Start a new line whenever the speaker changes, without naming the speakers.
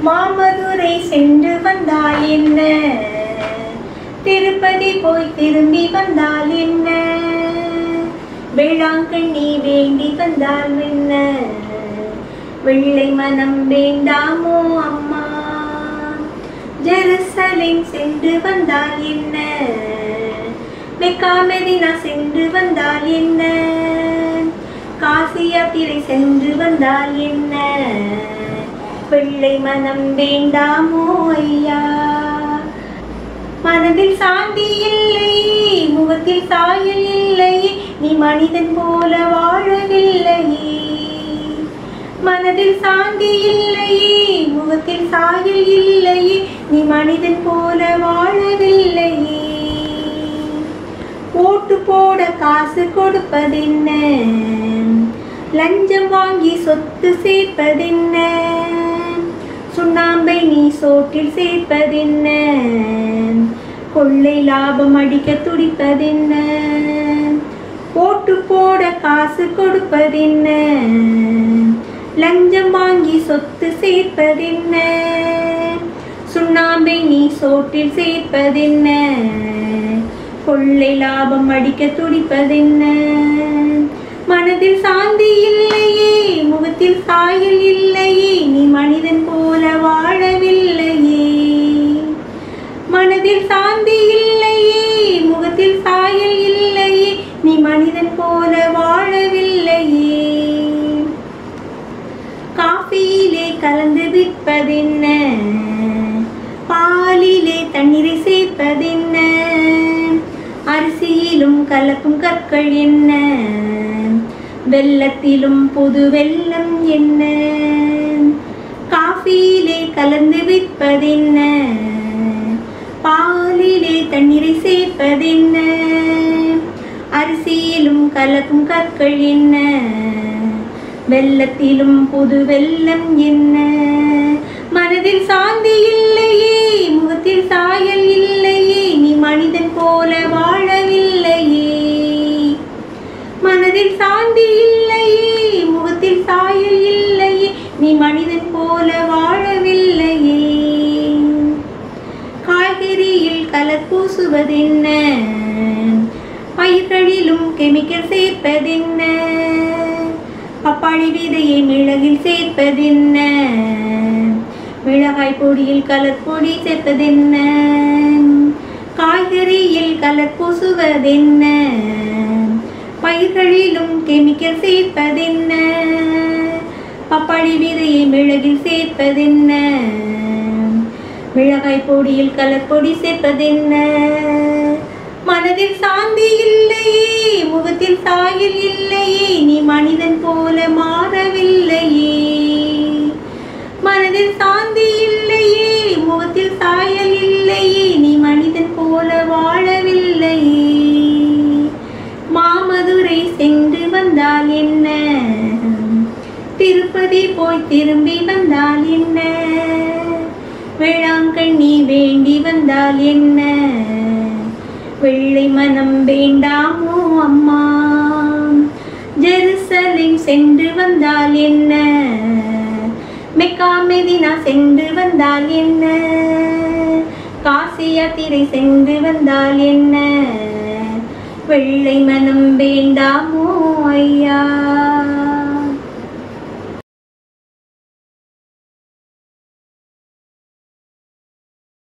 மாமதுரை சென்று வந்தால் என்ன திருப்பதி போய் திரும்பி வந்தால் என்ன வேளாங்கண்ணி வேண்டி வந்தால் என்ன வெள்ளை மனம் வேண்டாமோ அம்மா ஜெருசலேம் சென்று வந்தால் என்ன மெக்கா மெதினா சென்று வந்தால் என்ன காசி யாத்திரை சென்று வந்தால் என்ன வெள்ளை மனம் வேண்டாமோ ஐயா மனதில் சாந்தி இல்லை முகத்தில் சாயல் இல்லை நீ மனிதன் போல வாழவில்லையே மனதில் சாந்தி இல்லையே முகத்தில் சாயல் இல்லையே நீ மனிதன் போல வாழவில்லையே ஓட்டு போட காசு கொடுப்பதென்ன லஞ்சம் வாங்கி சொத்து சேர்ப்பதென்ன சுண்ணாம்பை நீ சோற்றில் சேர்ப்பதென்ன கொள்ளை லாபம் அடிக்க துடிப்பதென்ன ஓட்டு போட காசு கொடுப்பதென்ன லஞ்சம் வாங்கி சொத்து சேர்ப்பதென்ன சுண்ணாம்பை நீ சோற்றில் சேர்ப்பதென்ன கொள்ளை லாபம் அடிக்க துடிப்பதென்ன மனதில் சாந்தி இல்லையே முகத்தில் சாயல் இல்லையே நீ மனிதன் போல வாழவில்லையே மனதில் சாந்தி இல்லையே முகத்தில் சாயல் இல்லையே நீ மனிதன் போல வாழவில்லையே காஃபியிலே கலந்து விற்பதென்ன பாலிலே தண்ணீரை சேர்ப்பதென்ன அரிசியிலும் கலக்கும் கற்கள் என்ன வெள்ளத்திலும் புது வெள்ளம் என்ன காஃபியிலே கலந்து விற்பதென்ன பாலிலே தண்ணீரை சேர்ப்பதென்ன அரிசியிலும் கலக்கும் கற்கள் என்ன வெள்ளத்திலும் புது வெள்ளம் என்ன மனதில் சாந்தி இல்லையே முகத்தில் சாயல் இல்லையே நீ மனிதன் போல வாழவில்லையே மனதில் சாந்தி இல்லையே முகத்தில் சாயல் இல்லையே நீ மனிதன் போல வாழவில்லையே காய்கறியில் கலர் பூசுவதென்ன பயிர்களிலும் கெமிக்கல் சேர்ப்பதென்ன பப்பாளி விதையை மிளகில் சேர்ப்பதென்ன மிளகாய் பொடியில் கலர் பொடி சேர்ப்பதென்ன காய்கறியில் கலர் பூசுவதென்ன பயிர்களிலும் கெமிக்கல் சேர்ப்பதென்ன பப்பாளி விதையை மிளகில் சேர்ப்பதென்ன மிளகாய் பொடியில் கலர் பொடி சேர்ப்பதென்ன மனதில் சாந்தி இல்லையே முகத்தில் சாயல் இல்லையே நீ மனிதன் போல மாறவில்லையே மனதில் சாந்தி இல்லையே முகத்தில் சாயல் இல்லையே நீ மனிதன் போல வாழவில்லையே மாமதுரை சென்று வந்தால் என்ன திருப்பதி போய் திரும்பி வந்தால் என்ன வேளாங்கண்ணி வேண்டி வந்தால் என்ன வெள்ளை மனம் வேண்டாமோ அம்மா ஜெருசலேம் சென்று வந்தால் என்ன மெக்கா மெதினா சென்று வந்தால் என்ன காசி யாத்திரை சென்று வந்தால் என்ன வெள்ளை மனம் வேண்டாமோ ஐயா